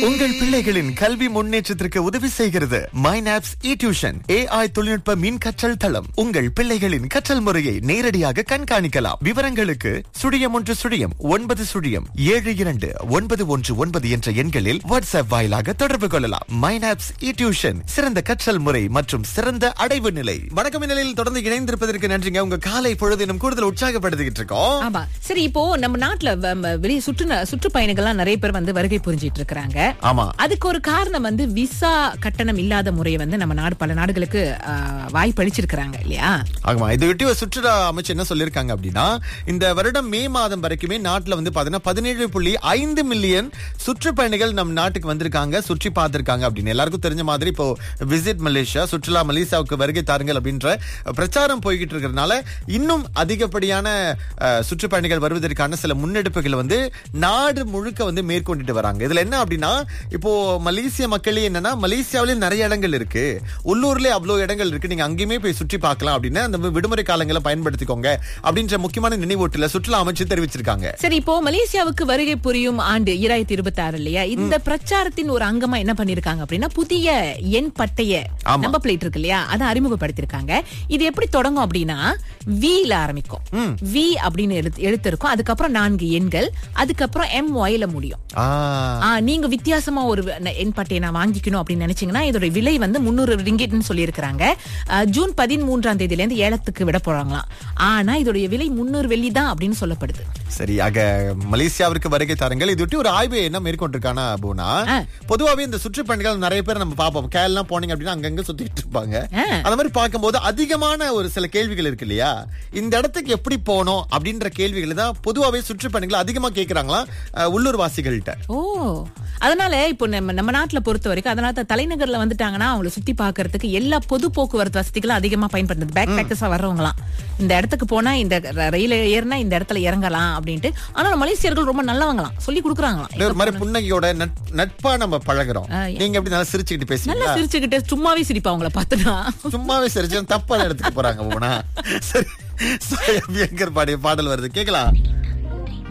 உங்கள் பிள்ளைகளின் கல்வி முன்னேற்றத்திற்கு உதவி செய்கிறது மைனாப்ஸ் இ டியூஷன் ஏஐ தொழில்நுட்ப மின் கற்றல் தளம் உங்கள் பிள்ளைகளின் கற்றல் முறையை நேரடியாக கண்காணிக்கலாம் விவரங்களுக்கு சுழியம் ஒன்று சுழியம் ஒன்பது சுழியம் ஏழு இரண்டு ஒன்பது ஒன்று ஒன்பது என்ற எண்களில் வாட்ஸ்அப் வாயிலாக தொடர்பு கொள்ளலாம் மைனாப்ஸ் இ டியூஷன் சிறந்த கற்றல் முறை மற்றும் சிறந்த அடைவு நிலை வணக்கம் நிலையில் தொடர்ந்து இணைந்திருப்பதற்கு நன்றிங்க உங்க காலை பொழுது இன்னும் கூடுதல் உற்சாகப்படுத்திக்கிட்டு இருக்கோம் ஆமா சரி இப்போ நம்ம நாட்டுல வ- ம- வெளிய சுற்று சுற்றுப்பயணிகள்லாம் நிறைய பேர் வந்து வருகை புரிஞ்சிட்டு இருக்காங்க ஆமா அதுக்கு ஒரு காரணம் வந்து விசா கட்டணம் இல்லாத முறையை வந்து நம்ம நாடு பல நாடுகளுக்கு ஆ, வாய்ப்பளிச்சிருக்கிறாங்க இல்லையா ஆமா இதையொட்டி ஒரு சுற்றுலா அமைச்சர் என்ன சொல்லிருக்காங்க அப்படின்னா இந்த வருடம் மே மாதம் வரைக்குமே நாட்டுல வந்து பாத்தீங்கன்னா பதினேழு புள்ளி ஐந்து மில்லியன் சுற்றுப்பயணிகள் நம் நாட்டுக்கு வந்திருக்காங்க சுற்றி பார்த்திருக்காங்க அப்படின்னு எல்லாருக்கும் தெரிஞ்ச மாதிரி இப்போ விசிட் மலேசியா சுற்றுலா மலேசியாவுக்கு வருகை தாருங்கள் அப்படின்ற பிரச்சாரம் போய்கிட்டு இருக்கிறதுனால இன்னும் அதிகப்படியான அஹ், சுற்றுப்பயணிகள் வருவதற்கான சில முன்னெடுப்புகள் வந்து நாடு முழுக்க வந்து மேற்கொண்டுட்டு வராங்க இதுல என்ன அப்படின்னா இப்போ மலேசிய மக்களே என்னன்னா மலேசியாவிலே நிறைய இடங்கள் இருக்கு உள்ளூர்லயே அவ்வளவு இடங்கள் இருக்கு நீங்க அங்கேயுமே போய் சுற்றி பார்க்கலாம் அப்படின்னு அந்த விடுமுறை காலங்களை பயன்படுத்திக்கோங்க அப்படின்ற முக்கியமான நினைவூட்டல சுற்றுலா அமைச்சு தெரிவிச்சிருக்காங்க சரி இப்போ மலேசியாவுக்கு வருகை புரியும் ஆண்டு இராயிரத்தி இருபத்தி ஆறு இல்லையா இந்த பிரச்சாரத்தின் ஒரு அங்கமா என்ன பண்ணிருக்காங்க அப்படின்னா புதிய எண் பட்டய ஆமா. நம்பர் பிளேட் இருக்கு இல்லையா அதை அறிமுகப்படுத்திருக்காங்க இது எப்படி தொடங்கும் அப்படின்னா வில ஆரம்பிக்கும் வி அப்படின்னு எழுத்து எழுத்து இருக்கும் அதுக்கப்புறம் நான்கு எண்கள் அதுக்கப்புறம் எம் ஒய்ல முடியும் ஆ, ஆ, நீங்க வித்தியாசமா ஒரு ந- எண் பட்டையை நான் வாங்கிக்கணும் அப்படின்னு நினைச்சீங்கன்னா இதோட விலை வந்து முன்னூறு ரிங்கிட்னு சொல்லியிருக்கிறாங்க ஆ, ஜூன் பதிமூன்றாம் தேதியில இருந்து ஏலத்துக்கு விட போறாங்களாம் ஆனா இதோடைய விலை முன்னூறு வெள்ளி தான் அப்படின்னு சொல்லப்படுது சரி ஆக மலேசியாவிற்கு வருகை தாருங்கள் இதையொட்டி ஒரு ஆய்வு என்ன மேற்கொண்டிருக்கானா பூனா ஆ. பொதுவாவே இந்த சுற்றுப்பயணிகள் நிறைய பேர் நம்ம பார்ப்போம் கேரளா போனீங்க அப்படின்னா அங்கங்க சுத்திட்டு இருப்பாங்க ஆ. அந்த மாதிரி பார்க்கும்போது அதிகமான ஒரு சில கேள்விகள் இருக்கு இல்லையா இந்த இடத்துக்கு எப்படி போனோம் அப்படின்ற கேள்விகள் தான் பொதுவாவே சுற்றுப்பயணிகள் அதிகமா கேக்குறாங்களா அஹ், உள்ளூர் வாசிகள்கிட்ட ஓ அதனால இப்போ நம்ம நம்ம நாட்டுல பொறுத்த வரைக்கும் அதனால தான் தலைநகர்ல வந்துட்டாங்கன்னா அவங்கள சுத்தி பார்க்கிறதுக்கு எல்லா பொது போக்குவரத்து வசதிகளும் அதிகமா பயன்படுத்துது பேக் பேக்கர்ஸா வர்றவங்களாம் இந்த இடத்துக்கு போனா இந்த ர- ரயில ஏறினா இந்த இடத்துல இறங்கலாம் அப்படின்ட்டு ஆனா மலேசியர்கள் ரொம்ப நல்லவங்களாம் சொல்லி கொடுக்குறாங்களாம் அப்படியே ஒரு மாதிரி புன்னகையோட நட்- நட்பா நம்ம பழகுறோம் ஆ, நீங்க எப்படி நல்லா சிரிச்சுக்கிட்டு நல்லா பேசுவீங்களா சிரிச்சுக்கிட்டு சும்மாவே சிரிப்பா அவங்கள பார்த்துனா சும்மாவே சிரிச்சு தப்பான இடத்துக்கு போறாங்க பூனா சரி சாய் அபியங்கர் பாடிய பாடல் வருது கேக்கலாம்